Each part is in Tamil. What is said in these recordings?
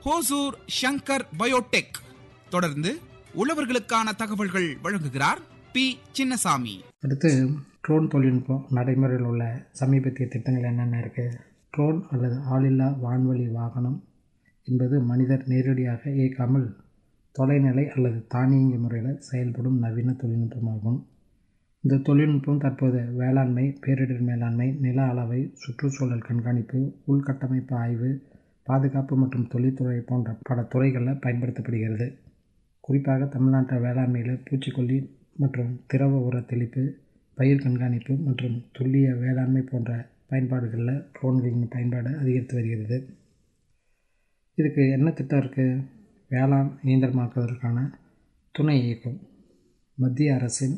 ஹோசூர் ஷங்கர் பயோடெக் தொடர்ந்து உழவர்களுக்கான தகவல்கள் வழங்குகிறார் பி சின்னசாமி அடுத்து ட்ரோன் தொழில்நுட்பம் நடைமுறையில் உள்ள சமீபத்திய திட்டங்கள் என்னென்ன இருக்குது ட்ரோன் அல்லது ஆளில்லா வான்வழி வாகனம் என்பது மனிதர் நேரடியாக இயக்காமல் தொலைநிலை அல்லது தானியங்கி முறையில் செயல்படும் நவீன தொழில்நுட்பமாகும் இந்த தொழில்நுட்பம் தற்போது வேளாண்மை பேரிடர் மேலாண்மை நில அளவை சுற்றுச்சூழல் கண்காணிப்பு உள்கட்டமைப்பு ஆய்வு பாதுகாப்பு மற்றும் தொழில்துறை போன்ற பல துறைகளில் பயன்படுத்தப்படுகிறது குறிப்பாக தமிழ்நாட்டு வேளாண்மையில் பூச்சிக்கொல்லி மற்றும் திரவ உர தெளிப்பு பயிர் கண்காணிப்பு மற்றும் துல்லிய வேளாண்மை போன்ற பயன்பாடுகளில் ட்ரோன்களின் பயன்பாடு அதிகரித்து வருகிறது இதுக்கு என்ன திட்டம் இருக்குது வேளாண் இயந்திரமாக்குவதற்கான துணை இயக்கம் மத்திய அரசின்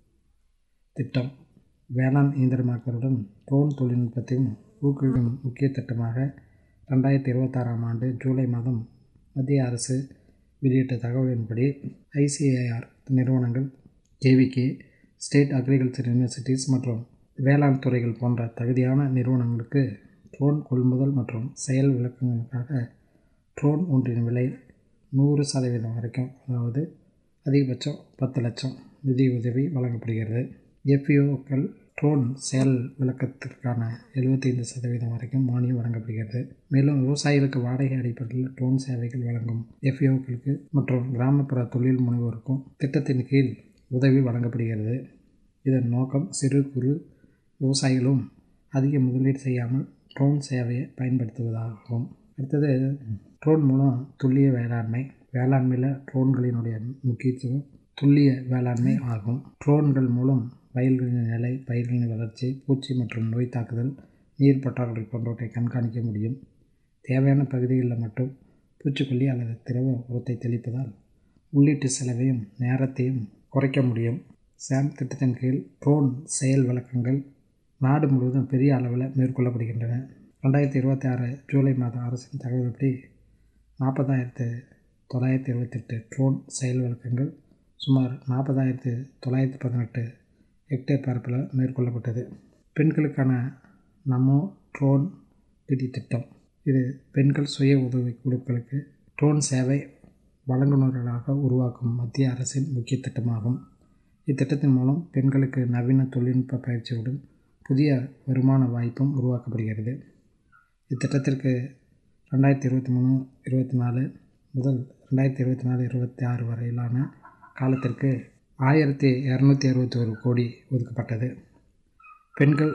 திட்டம் வேளாண் இயந்திரமாக்கலுடன் ட்ரோன் தொழில்நுட்பத்தையும் ஊக்குவிக்கும் முக்கிய திட்டமாக ரெண்டாயிரத்தி இருபத்தாறாம் ஆண்டு ஜூலை மாதம் மத்திய அரசு வெளியிட்ட தகவலின்படி ஐசிஏஆர் நிறுவனங்கள் கேவிகே ஸ்டேட் அக்ரிகல்ச்சர் யூனிவர்சிட்டிஸ் மற்றும் வேளாண் துறைகள் போன்ற தகுதியான நிறுவனங்களுக்கு ட்ரோன் கொள்முதல் மற்றும் செயல் விளக்கங்களுக்காக ட்ரோன் ஒன்றின் விலை நூறு சதவீதம் வரைக்கும் அதாவது அதிகபட்சம் பத்து லட்சம் நிதி உதவி வழங்கப்படுகிறது எஃப்இஓக்கள் ட்ரோன் செயல் விளக்கத்திற்கான எழுபத்தைந்து சதவீதம் வரைக்கும் மானியம் வழங்கப்படுகிறது மேலும் விவசாயிகளுக்கு வாடகை அடிப்படையில் ட்ரோன் சேவைகள் வழங்கும் எஃப்இஓக்களுக்கு மற்றும் கிராமப்புற தொழில் முனைவோருக்கும் திட்டத்தின் கீழ் உதவி வழங்கப்படுகிறது இதன் நோக்கம் சிறு குறு விவசாயிகளும் அதிக முதலீடு செய்யாமல் ட்ரோன் சேவையை பயன்படுத்துவதாகும் அடுத்தது ட்ரோன் மூலம் துல்லிய வேளாண்மை வேளாண்மையில் ட்ரோன்களினுடைய முக்கியத்துவம் துல்லிய வேளாண்மை ஆகும் ட்ரோன்கள் மூலம் வயல்களின் நிலை பயிர்களின் வளர்ச்சி பூச்சி மற்றும் நோய் தாக்குதல் நீர் பற்றாக்குறை போன்றவற்றை கண்காணிக்க முடியும் தேவையான பகுதிகளில் மட்டும் பூச்சிக்கொல்லி அல்லது திரவ உரத்தை தெளிப்பதால் உள்ளீட்டு செலவையும் நேரத்தையும் குறைக்க முடியும் சாம் திட்டத்தின் கீழ் ட்ரோன் செயல் விளக்கங்கள் நாடு முழுவதும் பெரிய அளவில் மேற்கொள்ளப்படுகின்றன ரெண்டாயிரத்தி இருபத்தி ஆறு ஜூலை மாதம் அரசின் தகவல்படி நாற்பதாயிரத்து தொள்ளாயிரத்தி இருபத்தெட்டு ட்ரோன் செயல் விளக்கங்கள் சுமார் நாற்பதாயிரத்து தொள்ளாயிரத்து பதினெட்டு ஹெக்டேர் பரப்பில் மேற்கொள்ளப்பட்டது பெண்களுக்கான நமோ ட்ரோன் நிதி திட்டம் இது பெண்கள் சுய உதவி குழுக்களுக்கு ட்ரோன் சேவை வழங்குநர்களாக உருவாக்கும் மத்திய அரசின் முக்கிய திட்டமாகும் இத்திட்டத்தின் மூலம் பெண்களுக்கு நவீன தொழில்நுட்ப பயிற்சியுடன் புதிய வருமான வாய்ப்பும் உருவாக்கப்படுகிறது இத்திட்டத்திற்கு ரெண்டாயிரத்தி இருபத்தி மூணு இருபத்தி நாலு முதல் ரெண்டாயிரத்தி இருபத்தி நாலு இருபத்தி ஆறு வரையிலான காலத்திற்கு ஆயிரத்தி இரநூத்தி அறுபத்தி ஒரு கோடி ஒதுக்கப்பட்டது பெண்கள்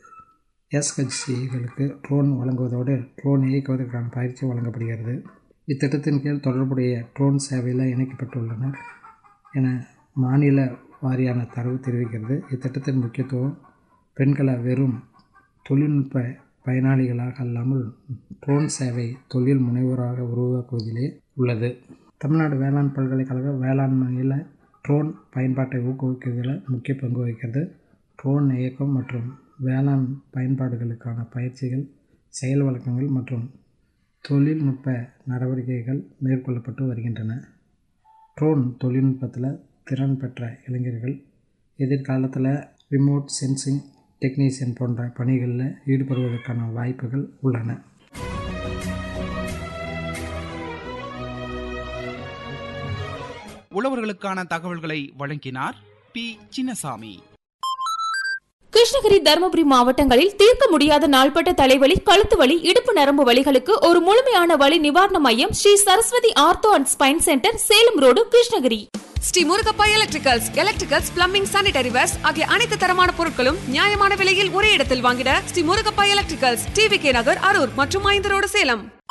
எஸ்ஹெச்சிகளுக்கு ட்ரோன் வழங்குவதோடு ட்ரோன் இயக்குவதற்கான பயிற்சி வழங்கப்படுகிறது இத்திட்டத்தின் கீழ் தொடர்புடைய ட்ரோன் சேவையில் இணைக்கப்பட்டுள்ளனர் என மாநில வாரியான தரவு தெரிவிக்கிறது இத்திட்டத்தின் முக்கியத்துவம் பெண்களை வெறும் தொழில்நுட்ப பயனாளிகளாக அல்லாமல் ட்ரோன் சேவை தொழில் முனைவோராக உருவாக்குவதிலே உள்ளது தமிழ்நாடு வேளாண் பல்கலைக்கழக வேளாண்மையில் ட்ரோன் பயன்பாட்டை ஊக்குவிக்கிறதில் முக்கிய பங்கு வகிக்கிறது ட்ரோன் இயக்கம் மற்றும் வேளாண் பயன்பாடுகளுக்கான பயிற்சிகள் செயல் வழக்கங்கள் மற்றும் தொழில்நுட்ப நடவடிக்கைகள் மேற்கொள்ளப்பட்டு வருகின்றன ட்ரோன் தொழில்நுட்பத்தில் திறன் பெற்ற இளைஞர்கள் எதிர்காலத்தில் ரிமோட் சென்சிங் டெக்னீஷியன் போன்ற பணிகளில் ஈடுபடுவதற்கான வாய்ப்புகள் உள்ளன உழவர்களுக்கான தகவல்களை வழங்கினார் பி சின்னசாமி கிருஷ்ணகிரி தருமபுரி மாவட்டங்களில் தீர்க்க முடியாத நாள்பட்ட தலைவலி கழுத்து வலி இடுப்பு நரம்பு வலிகளுக்கு ஒரு முழுமையான வலி நிவாரண மையம் Shri Saraswati ortho and spine centre Salem road Krishnagiri Shri Murugappa electricals electricals plumbing sanitary wares ஆகிய அனைத்து தரமான பொருட்களும் நியாயமான விலையில் ஒரே இடத்தில் வாங்கிட Shri Murugappa electricals TV K Nagar Arur மற்றும் ஐந்து ரோடு சேலம்